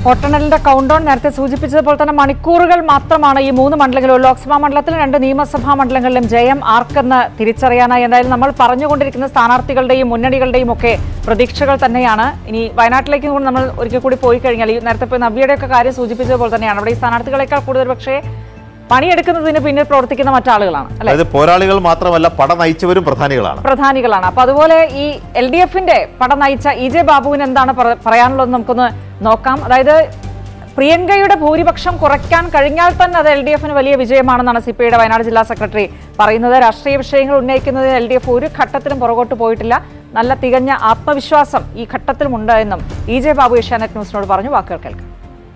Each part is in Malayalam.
വോട്ടെണ്ണലിന്റെ കൗണ്ട് ഡൗൺ നേരത്തെ സൂചിപ്പിച്ചതുപോലെ തന്നെ മണിക്കൂറുകൾ മാത്രമാണ് ഈ മൂന്ന് മണ്ഡലങ്ങളിലും ലോക്സഭാ മണ്ഡലത്തിലും രണ്ട് നിയമസഭാ മണ്ഡലങ്ങളിലും ജയം ആർക്കെന്ന് തിരിച്ചറിയാനായി എന്തായാലും നമ്മൾ പറഞ്ഞുകൊണ്ടിരിക്കുന്ന സ്ഥാനാർത്ഥികളുടെയും മുന്നണികളുടെയും ഒക്കെ പ്രതീക്ഷകൾ തന്നെയാണ് ഇനി വയനാട്ടിലേക്ക് കൂടി നമ്മൾ ഒരിക്കൽ കൂടി പോയി കഴിഞ്ഞാൽ ഈ നേരത്തെ പോയി നവ്യയുടെ ഒക്കെ കാര്യം സൂചിപ്പിച്ചതുപോലെ തന്നെയാണ് അവിടെ ഈ സ്ഥാനാർത്ഥികളെക്കാൾ കൂടുതൽ പക്ഷേ പണിയെടുക്കുന്നതിന് പിന്നിൽ പ്രവർത്തിക്കുന്ന മറ്റാളുകളാണ് അല്ലെ അതായത് പോരാളികൾ മാത്രമല്ല പട നയിച്ചവരും പ്രധാനികളാണ് പ്രധാനികളാണ് അപ്പൊ അതുപോലെ ഈ എൽ ഡി എഫിന്റെ പടം നയിച്ച ഇ ജെ ബാബുവിന് എന്താണ് പറ- പറയാനുള്ളത് നമുക്കൊന്ന് നോക്കാം അതായത് പ്രിയങ്കയുടെ ഭൂരിപക്ഷം കുറയ്ക്കാൻ കഴിഞ്ഞാൽ തന്നെ അത് എൽ ഡി എഫിന് വലിയ വിജയമാണെന്നാണ് സി പി ഐയുടെ വയനാട് ജില്ലാ സെക്രട്ടറി പറയുന്നത് രാഷ്ട്രീയ വിഷയങ്ങൾ ഉന്നയിക്കുന്നതിൽ എൽ ഡി എഫ് ഒരു ഘട്ടത്തിലും പുറകോട്ട് പോയിട്ടില്ല നല്ല തികഞ്ഞ ആത്മവിശ്വാസം ഈ ഘട്ടത്തിലുമുണ്ട് എന്നും ഇ ജെ ബാബു ഏഷ്യാനെറ്റ് ന്യൂസിനോട് പറഞ്ഞു വാക്കുകൾ കേൾക്കാം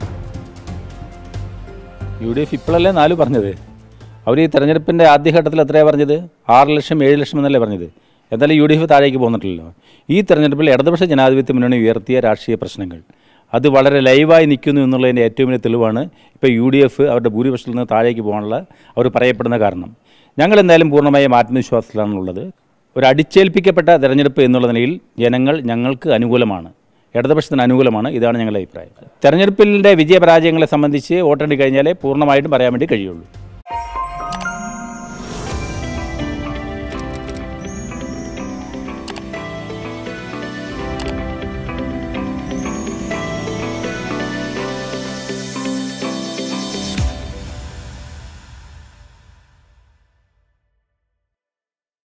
യു ഡി എഫ് ഇപ്പോഴല്ലേ നാല് പറഞ്ഞത് അവർ ഈ തെരഞ്ഞെടുപ്പിൻ്റെ ആദ്യഘട്ടത്തിൽ എത്രയാണ് പറഞ്ഞത് ആറ് ലക്ഷം ഏഴ് ലക്ഷം എന്നല്ലേ പറഞ്ഞത് എന്തായാലും യു ഡി എഫ് താഴേക്ക് പോന്നിട്ടില്ലല്ലോ ഈ തെരഞ്ഞെടുപ്പിൽ ഇടതുപക്ഷ ജനാധിപത്യ മുന്നണി ഉയർത്തിയ രാഷ്ട്രീയ പ്രശ്നങ്ങൾ അത് വളരെ ലൈവായി നിൽക്കുന്നു എന്നുള്ളതിൻ്റെ ഏറ്റവും വലിയ തെളിവാണ് ഇപ്പോൾ യു ഡി എഫ് അവരുടെ ഭൂരിപക്ഷത്തിൽ നിന്ന് താഴേക്ക് പോകാനുള്ള അവർ പറയപ്പെടുന്ന കാരണം ഞങ്ങൾ എന്തായാലും പൂർണ്ണമായും ആത്മവിശ്വാസത്തിലാണുള്ളത് ഒരു അടിച്ചേൽപ്പിക്കപ്പെട്ട തെരഞ്ഞെടുപ്പ് എന്നുള്ള നിലയിൽ ജനങ്ങൾ ഞങ്ങൾക്ക് അനുകൂലമാണ് ഇടതുപക്ഷത്തിന് അനുകൂലമാണ് ഇതാണ് ഞങ്ങളുടെ അഭിപ്രായം തെരഞ്ഞെടുപ്പിൻ്റെ വിജയപരാജയങ്ങളെ സംബന്ധിച്ച് വോട്ടെണ്ണി കഴിഞ്ഞാലേ പൂർണ്ണമായിട്ടും പറയാൻ വേണ്ടി കഴിയുള്ളൂ